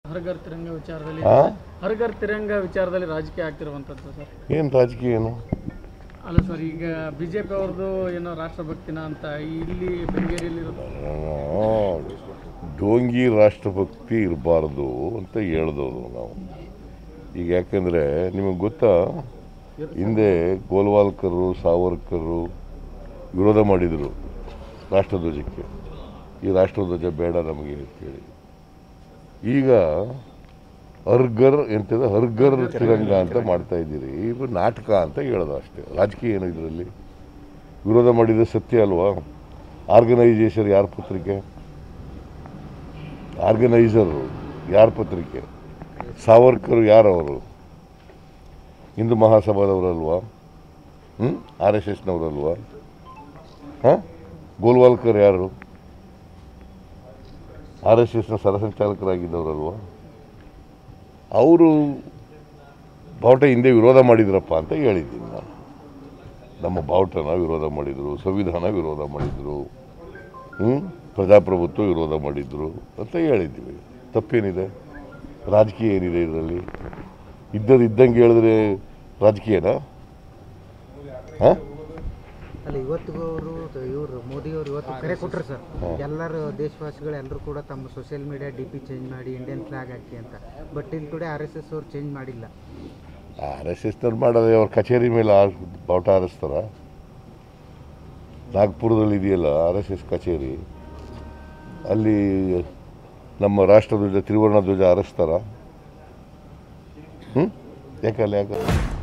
ಹರ್ಗರ್ ತಿರಂಗ ವಿಚಾರದಲ್ಲಿ ಆ? ಹರ್ಗರ್ ತಿರಂಗ ವಿಚಾರದಲ್ಲಿ ರಾಜಕೀಯ ಆಗ್ತಿರುವಂಥದ್ದು ಸರ್ ಏನು ರಾಜಕೀಯ ಏನು ಅಲ್ಲ ಸರ್ ಈಗ ಬಿಜೆಪಿ ಅವ್ರದ್ದು ಏನೋ ರಾಷ್ಟ್ರಭಕ್ತಿನ ಅಂತ ಇಲ್ಲಿ ಬೆಂಗೇರಿಯಲ್ಲಿ ಡೋಂಗಿ ರಾಷ್ಟ್ರಭಕ್ತಿ ಇರಬಾರ್ದು ಅಂತ ಹೇಳ್ದವರು ನಾವು ಈಗ ಯಾಕಂದರೆ ನಿಮಗೆ ಗೊತ್ತಾ ಹಿಂದೆ ಗೋಲ್ವಾಲ್ಕರು ಸಾವರ್ಕರು ವಿರೋಧ ಮಾಡಿದರು ರಾಷ್ಟ್ರಧ್ವಜಕ್ಕೆ ಈ ರಾಷ್ಟ್ರಧ್ವಜ ಬೇಡ ನಮಗೆ ಅಂತೇಳಿ ಈಗ ಹರ್ಗರ್ ಎಂತದ ಹರ್ಗರ್ ತಿರಂಗ ಅಂತ ಮಾಡ್ತಾ ಇದ್ದೀರಿ ಇದು ನಾಟಕ ಅಂತ ಹೇಳೋದು ಅಷ್ಟೇ ರಾಜಕೀಯ ಏನು ಇದರಲ್ಲಿ ವಿರೋಧ ಮಾಡಿದ ಸತ್ಯ ಅಲ್ವಾ ಆರ್ಗನೈಸೇಷನ್ ಯಾರ ಪತ್ರಿಕೆ ಆರ್ಗನೈಸರು ಯಾರ ಪತ್ರಿಕೆ ಸಾವರ್ಕರ್ ಯಾರವರು ಹಿಂದೂ ಮಹಾಸಭಾದವರಲ್ವಾ ಹ್ಞೂ ಆರ್ ಎಸ್ ಎಸ್ನವರಲ್ವಾ ಹಾಂ ಗೋಲ್ವಾಲ್ಕರ್ ಯಾರು ಆರ್ ಎಸ್ ಎಸ್ನ ಸರಸಂಚಾಲಕರಾಗಿದ್ದವರಲ್ವಾ ಅವರು ಬಾವುಟ ಹಿಂದೆ ವಿರೋಧ ಮಾಡಿದ್ರಪ್ಪ ಅಂತ ಹೇಳಿದ್ದೀನಿ ನಾನು ನಮ್ಮ ಬಾವುಟನ ವಿರೋಧ ಮಾಡಿದರು ಸಂವಿಧಾನ ವಿರೋಧ ಮಾಡಿದರು ಹ್ಞೂ ಪ್ರಜಾಪ್ರಭುತ್ವ ವಿರೋಧ ಮಾಡಿದ್ರು ಅಂತ ಹೇಳಿದ್ದೀವಿ ತಪ್ಪೇನಿದೆ ರಾಜಕೀಯ ಏನಿದೆ ಇದರಲ್ಲಿ ಇದ್ದದ್ದು ಇದ್ದಂಗೆ ಹೇಳಿದ್ರೆ ರಾಜಕೀಯನಾ ಹಾಂ ಅಲ್ಲ ಇವತ್ತಿಗೂ ಅವರು ಇವರು ಮೋದಿ ಅವರು ಇವತ್ತು ಕರೆ ಕೊಟ್ಟರು ಸರ್ ಎಲ್ಲರೂ ದೇಶವಾಸಿಗಳು ಎಲ್ಲರೂ ಕೂಡ ತಮ್ಮ social media D P change ಮಾಡಿ ಇಂಡಿಯನ್ ಫ್ಲಾಗ್ ಹಾಕಿ ಅಂತ ಬಟ್ ಇಲ್ಲಿ ಟುಡೇ ಆರ್ ಎಸ್ ಎಸ್ ಅವ್ರು ಚೇಂಜ್ ಮಾಡಿಲ್ಲ ಆರ್ ಎಸ್ ಎಸ್ನವ್ರು ಮಾಡೋದು ಅವ್ರ ಕಚೇರಿ ಮೇಲೆ ಆ ಬಾವುಟ ಹಾರಿಸ್ತಾರ ನಾಗ್ಪುರದಲ್ಲಿ ಇದೆಯಲ್ಲ ಆರ್ ಎಸ್ ಎಸ್ ಕಚೇರಿ ಅಲ್ಲಿ ನಮ್ಮ ರಾಷ್ಟ್ರಧ್ವಜ ತ್ರಿವರ್ಣ ಧ್ವಜ ಹಾರಿಸ್ತಾರ ಹ್ಞೂ ಯಾಕಲ್ಲ ಯಾಕೆ